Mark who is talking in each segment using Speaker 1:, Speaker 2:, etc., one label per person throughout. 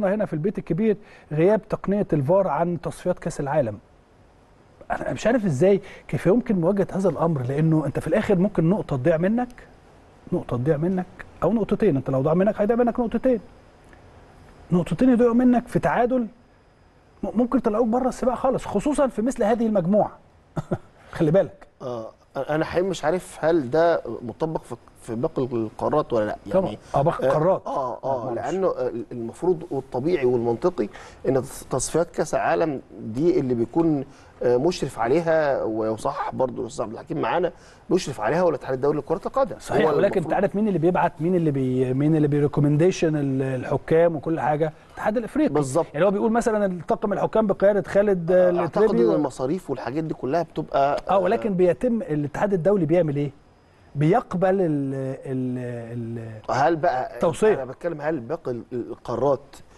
Speaker 1: حوارنا هنا في البيت الكبير غياب تقنيه الفار عن تصفيات كاس العالم انا مش عارف ازاي كيف يمكن مواجهه هذا الامر لانه انت في الاخر ممكن نقطه تضيع منك نقطه تضيع منك او نقطتين انت لو ضاع منك هيضيع منك نقطتين نقطتين يضيعوا منك في تعادل م- ممكن يطلعوك بره السباق خالص خصوصا في مثل هذه المجموعه خلي بالك
Speaker 2: آه انا حقيقي مش عارف هل ده مطبق في في باقي القارات ولا لا
Speaker 1: طبعا اه باقي القارات
Speaker 2: اه اه
Speaker 1: معلش.
Speaker 2: لانه المفروض والطبيعي والمنطقي ان تصفيات كاس العالم دي اللي بيكون آه، مشرف عليها ويصحح برضه الاستاذ عبد الحكيم معانا مشرف عليها هو الاتحاد الدولي لكره القدم
Speaker 1: صحيح
Speaker 2: هو
Speaker 1: ولكن انت
Speaker 2: المفروض-
Speaker 1: عارف مين اللي بيبعت مين اللي بي مين اللي بيريكومنديشن الحكام وكل حاجه الاتحاد الافريقي
Speaker 2: بالظبط.
Speaker 1: يعني هو بيقول مثلا الطاقم الحكام بقياده خالد آه،
Speaker 2: اعتقد
Speaker 1: الاتربي
Speaker 2: ان
Speaker 1: و-
Speaker 2: المصاريف والحاجات دي كلها بتبقى
Speaker 1: اه ولكن بيتم الاتحاد الدولي بيعمل ايه؟ بيقبل ال ال ال
Speaker 2: هل بقى
Speaker 1: توصية.
Speaker 2: انا بتكلم هل باقي ال- القارات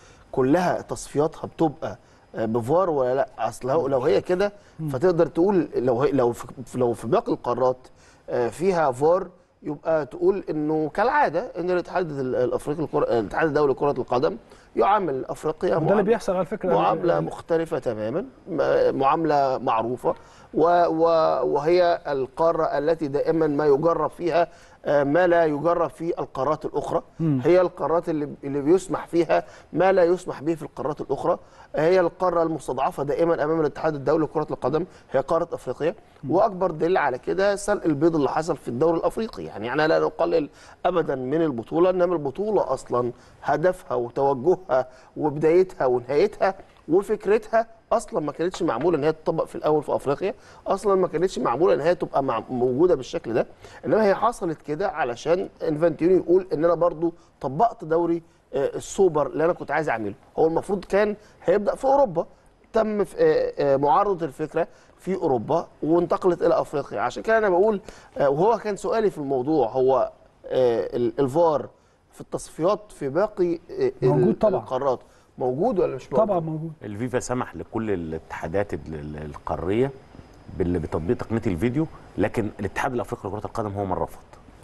Speaker 2: كلها تصفياتها بتبقى آه، بفار ولا لا اصل لو- لو هي كده فتقدر تقول لو هي لو في لو في باقي القارات آه، فيها فار يبقى تقول انه كالعاده ان الاتحاد ال- الافريقي لكرة- الاتحاد الدولي لكره القدم يعامل افريقيا
Speaker 1: وده اللي
Speaker 2: معاملة-
Speaker 1: بيحصل على فكره
Speaker 2: معامله مختلفه تماما م- معامله معروفه و و وهي القاره التي دائما ما يجرب فيها آه، ما لا يجرب في القارات الاخرى هي القارات اللي اللي بيسمح فيها ما لا يسمح به في القارات الاخرى هي القاره المستضعفه دائما امام الاتحاد الدولي لكره القدم هي قاره افريقيا واكبر دليل على كده سلق البيض اللي حصل في الدوري الافريقي يعني انا لا نقلل ابدا من البطوله انما البطوله اصلا هدفها وتوجهها وبدايتها ونهايتها وفكرتها اصلا ما كانتش معموله ان هي تطبق في الاول في افريقيا اصلا ما كانتش معموله ان هي تبقى مع موجوده بالشكل ده انما هي حصلت كده علشان انفانتينو يقول ان انا برضو طبقت دوري آه، السوبر اللي انا كنت عايز اعمله هو المفروض كان هيبدا في اوروبا تم في آه، آه، معارضه الفكره في اوروبا وانتقلت الى افريقيا عشان كده انا بقول آه، وهو كان سؤالي في الموضوع هو آه، ال- الفار في التصفيات في باقي آه،
Speaker 1: موجود
Speaker 2: ال-
Speaker 1: طبعا.
Speaker 2: القارات موجود ولا مش موجود؟
Speaker 1: طبعا موجود
Speaker 3: الفيفا سمح لكل الاتحادات ال- ال- القاريه بال- بتطبيق تقنيه الفيديو لكن الاتحاد الافريقي لكره القدم هو من رفض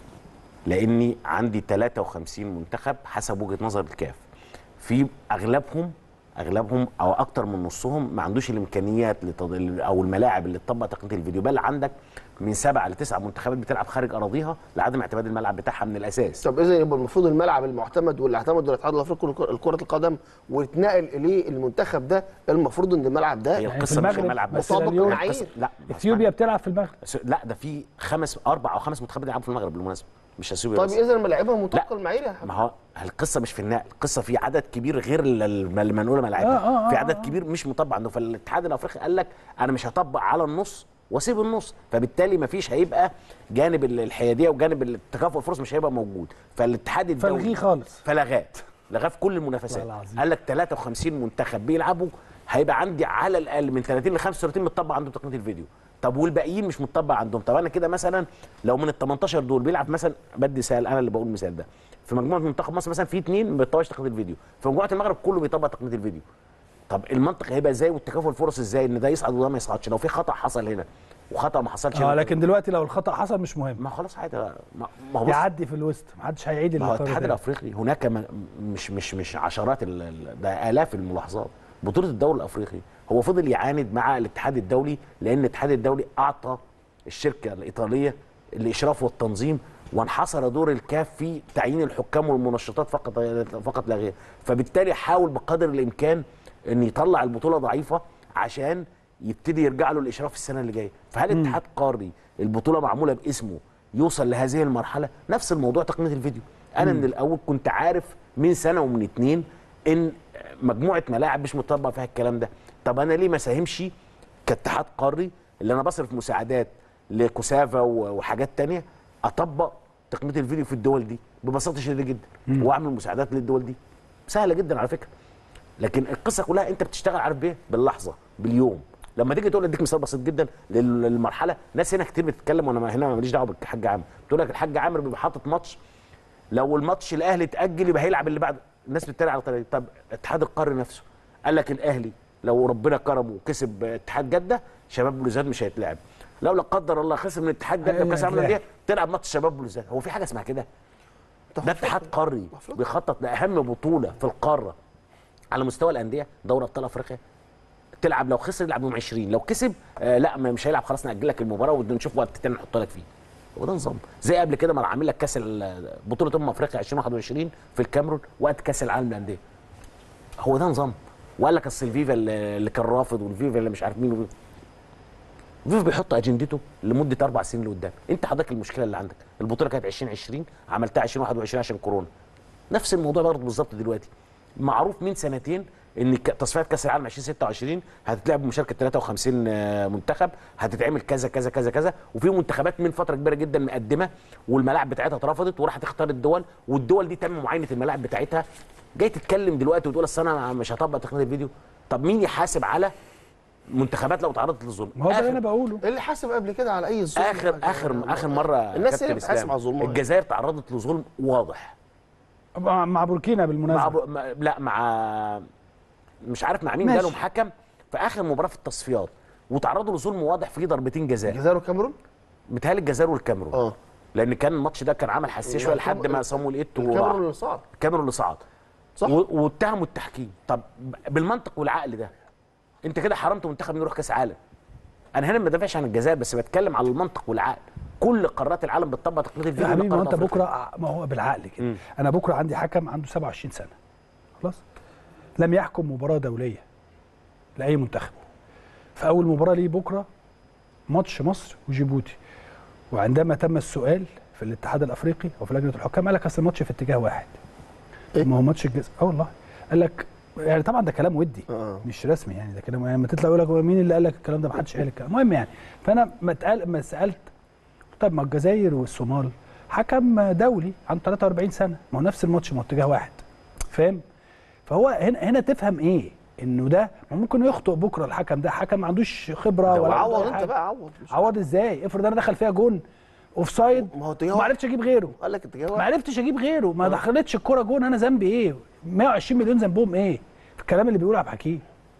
Speaker 3: لاني عندي 53 منتخب حسب وجهه نظر الكاف في اغلبهم اغلبهم او اكتر من نصهم ما عندوش الامكانيات لتض... او الملاعب اللي تطبق تقنيه الفيديو بل عندك من سبعه لتسعه منتخبات بتلعب خارج اراضيها لعدم اعتماد الملعب بتاعها من الاساس
Speaker 2: طب اذا يبقى المفروض الملعب المعتمد واللي اعتمده الاتحاد الافريقي لكرة- لكره القدم واتنقل اليه المنتخب ده المفروض ان الملعب ده
Speaker 3: هي
Speaker 1: يعني
Speaker 3: القصه
Speaker 1: في
Speaker 3: مش
Speaker 1: المغرب
Speaker 3: الملعب بس
Speaker 1: مثلاً
Speaker 2: مطابق
Speaker 1: اليوم
Speaker 2: معايير.
Speaker 3: القصة- لا
Speaker 1: اثيوبيا بتلعب في المغرب
Speaker 3: س- لا ده في خمس اربع او خمس منتخبات بيلعبوا في المغرب بالمناسبه مش اثيوبيا
Speaker 2: طيب
Speaker 3: بس.
Speaker 2: اذا ملاعبها مطابقه
Speaker 3: لا.
Speaker 2: المعايير يا حبيبي
Speaker 3: ما هو القصه مش في النقل القصه في عدد كبير غير ال- ال- المنقوله ملاعبها
Speaker 1: آه، آه،
Speaker 3: في
Speaker 1: آه،
Speaker 3: عدد
Speaker 1: آه.
Speaker 3: كبير مش مطبق عنده فالاتحاد الافريقي قال لك انا مش هطبق على النص واسيب النص فبالتالي ما فيش هيبقى جانب ال- الحياديه وجانب التكافؤ الفرص مش هيبقى موجود فالاتحاد الدولي
Speaker 1: فالغيه خالص
Speaker 3: فلغاه لغاه في كل المنافسات
Speaker 1: والله العظيم.
Speaker 3: قال لك 53 منتخب بيلعبوا هيبقى عندي على الاقل من 30 ل 35 متطبق عندهم تقنيه الفيديو طب والباقيين مش متطبق عندهم طب انا كده مثلا لو من ال 18 دول بيلعب مثلا بدي سهل انا اللي بقول المثال ده في مجموعه منتخب مصر مثلا في اثنين ما بيطبقش تقنيه الفيديو في مجموعه المغرب كله بيطبق تقنيه الفيديو طب المنطق هيبقى ازاي والتكافؤ الفرص ازاي ان ده يصعد وده ما يصعدش لو في خطا حصل هنا وخطا ما حصلش
Speaker 1: اه
Speaker 3: هنا
Speaker 1: لكن دلوقتي لو الخطا حصل مش مهم
Speaker 3: ما خلاص عادي ما ما هو بص
Speaker 1: يعدي في الوسط محدش هيعيد
Speaker 3: ما هو
Speaker 1: اللي
Speaker 3: الاتحاد
Speaker 1: طار ده.
Speaker 3: الافريقي هناك م- مش مش مش عشرات ال- ال- ده الاف الملاحظات بطوله الدوري الافريقي هو فضل يعاند مع الاتحاد الدولي لان الاتحاد الدولي اعطى الشركه الايطاليه الاشراف والتنظيم وانحصر دور الكاف في تعيين الحكام والمنشطات فقط فقط لا غير فبالتالي حاول بقدر الامكان ان يطلع البطوله ضعيفه عشان يبتدي يرجع له الاشراف السنه اللي جايه فهل اتحاد قاري البطوله معموله باسمه يوصل لهذه المرحله نفس الموضوع تقنيه الفيديو انا من الاول كنت عارف من سنه ومن اتنين ان مجموعه ملاعب مش مطبق فيها الكلام ده طب انا ليه ما ساهمش كاتحاد قاري اللي انا بصرف مساعدات لكوسافا و- وحاجات تانية اطبق تقنيه الفيديو في الدول دي ببساطه شديده جدا واعمل مساعدات للدول دي سهله جدا على فكره لكن القصه كلها انت بتشتغل عارف بايه باللحظه باليوم لما تيجي تقول اديك مثال بسيط جدا لل- للمرحله ناس هنا كتير بتتكلم وانا ما- هنا ماليش دعوه بالحاج عامر بتقول لك الحاج عامر بيبقى حاطط ماتش لو الماتش الاهلي اتاجل يبقى هيلعب اللي بعده الناس بتتريق على طريقه طب اتحاد القاري نفسه قال لك الاهلي لو ربنا كرمه وكسب اتحاد جده شباب بلوزداد مش هيتلعب لو لا قدر الله خسر من اتحاد جده
Speaker 1: هيتلعب.
Speaker 3: بكاس العالم للانديه تلعب ماتش شباب بلوزداد هو في حاجه اسمها كده ده اتحاد قاري بيخطط لاهم بطوله في القاره على مستوى الانديه دوري ابطال افريقيا تلعب لو خسر يلعب يوم 20 لو كسب آه لا ما- مش هيلعب خلاص ناجل لك المباراه ونشوف وقت تاني نحط لك فيه هو ده نظام زي قبل كده ما أنا عامل لك كاس ال- بطوله امم افريقيا 2021 في الكاميرون وقت كاس العالم للانديه هو ده نظام وقال لك اصل الفيفا اللي اللي كان رافض والفيفا اللي مش عارف مين وفيفا. فيفا بيحط اجندته لمده اربع سنين لقدام انت حضرتك المشكله اللي عندك البطوله كانت 2020 عملتها 2021 عشان كورونا نفس الموضوع برضه بالظبط دلوقتي معروف من سنتين ان ك- تصفيات كاس العالم 2026 هتتلعب بمشاركه 53 آه، منتخب هتتعمل كذا كذا كذا كذا وفي منتخبات من فتره كبيره جدا مقدمه والملاعب بتاعتها اترفضت وراح تختار الدول والدول دي تم معاينه الملاعب بتاعتها جاي تتكلم دلوقتي وتقول اصل انا مش هطبق تقنيه الفيديو طب مين يحاسب على منتخبات لو تعرضت للظلم
Speaker 1: ما هو ده اللي
Speaker 3: آخر-
Speaker 1: انا بقوله
Speaker 2: اللي حاسب قبل كده على اي ظلم
Speaker 3: اخر اخر اخر مره
Speaker 2: الناس
Speaker 3: كابتن
Speaker 2: اللي بتحاسب
Speaker 3: إسلام،
Speaker 2: على ظلمها
Speaker 3: الجزائر تعرضت لظلم واضح
Speaker 1: مع مع بوركينا
Speaker 3: مع
Speaker 1: بالمناسبه
Speaker 3: ب... مع- لا مع مش عارف مع مين
Speaker 1: ماشي.
Speaker 3: جالهم حكم في اخر مباراه في التصفيات وتعرضوا لظلم واضح في ضربتين جزاء
Speaker 2: الجزائر والكاميرون
Speaker 3: متهيألي الجزائر والكاميرون
Speaker 2: اه
Speaker 3: لان كان الماتش ده كان عمل حساسيه شويه لحد ما صامويل ايتو
Speaker 2: الكاميرون اللي صعب
Speaker 3: الكاميرون اللي صعد
Speaker 2: صح.
Speaker 3: و- واتهموا التحكيم طب بالمنطق والعقل ده انت كده حرمت منتخب يروح كاس عالم انا هنا ما بدافعش عن الجزائر بس بتكلم على المنطق والعقل كل قارات العالم بتطبق تقنيه
Speaker 1: يا
Speaker 3: الفيديو
Speaker 1: حبيبي ما
Speaker 3: لقارة
Speaker 1: انت
Speaker 3: أفريقيا.
Speaker 1: بكره ما هو بالعقل كده
Speaker 3: مم.
Speaker 1: انا بكره عندي حكم عنده 27 سنه خلاص لم يحكم مباراه دوليه لاي منتخب في اول مباراه ليه بكره ماتش مصر وجيبوتي وعندما تم السؤال في الاتحاد الافريقي او في لجنه الحكام قال لك اصل الماتش في اتجاه واحد
Speaker 2: إيه؟
Speaker 1: ما هو ماتش الجزء اه والله قال لك يعني طبعا ده كلام ودي
Speaker 2: آه.
Speaker 1: مش رسمي يعني ده كلام يعني لما تطلع يقول لك هو مين اللي قال لك الكلام ده ما حدش قال الكلام المهم يعني فانا ما اتقال ما سالت طيب ما الجزائر والصومال حكم دولي عنده 43 سنه ما هو نفس الماتش ما هو اتجاه واحد فاهم فهو هنا هنا تفهم ايه انه ده ما ممكن يخطئ بكره الحكم ده حكم ما عندوش خبره
Speaker 3: ده
Speaker 1: ولا عنده
Speaker 2: عوض
Speaker 1: أي
Speaker 2: انت
Speaker 1: حاجة.
Speaker 2: بقى عوض مش-
Speaker 1: عوض ازاي افرض انا دخل فيها جون اوف سايد
Speaker 2: ما هو اتجاه
Speaker 1: ما عرفتش اجيب غيره
Speaker 2: قال لك اتجاه
Speaker 1: ما
Speaker 2: واحد
Speaker 1: عرفتش اجيب غيره ما دخلتش الكوره جون انا ذنبي ايه 120 مليون ذنبهم ايه في الكلام اللي بيقوله عبد الحكيم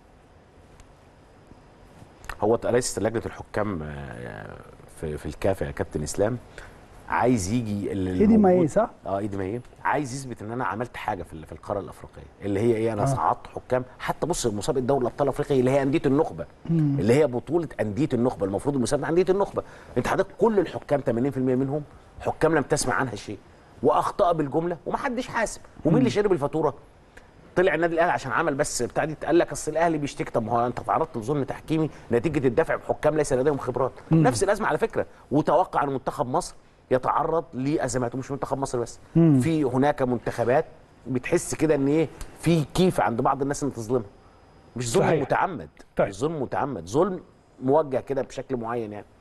Speaker 3: هو رئيس لجنه الحكام آه، في في الكاف يا كابتن اسلام عايز يجي ال-
Speaker 1: ايدي
Speaker 3: الموجود-
Speaker 1: مايه صح؟
Speaker 3: اه ايدي مايه عايز يثبت ان انا عملت حاجه في ال- في القاره الافريقيه اللي هي ايه انا
Speaker 1: آه.
Speaker 3: صعدت حكام حتى بص مسابقه دوري الابطال الافريقي اللي هي انديه النخبه اللي هي بطوله انديه النخبه المفروض المسابقه انديه النخبه انت حضرتك كل الحكام 80% منهم حكام لم تسمع عنها شيء واخطا بالجمله ومحدش حاسب ومين اللي شرب الفاتوره طلع النادي الاهلي عشان عمل بس بتاع دي قال لك اصل الاهلي بيشتكي طب ما هو انت تعرضت لظلم تحكيمي نتيجه الدفع بحكام ليس لديهم خبرات نفس الازمه على فكره وتوقع ان منتخب مصر يتعرض لازمات ومش منتخب مصر بس في هناك منتخبات بتحس كده ان ايه في كيف عند بعض الناس ان تظلمها مش ظلم
Speaker 1: صحيح.
Speaker 3: متعمد
Speaker 1: طيب.
Speaker 3: مش ظلم متعمد ظلم موجه كده بشكل معين يعني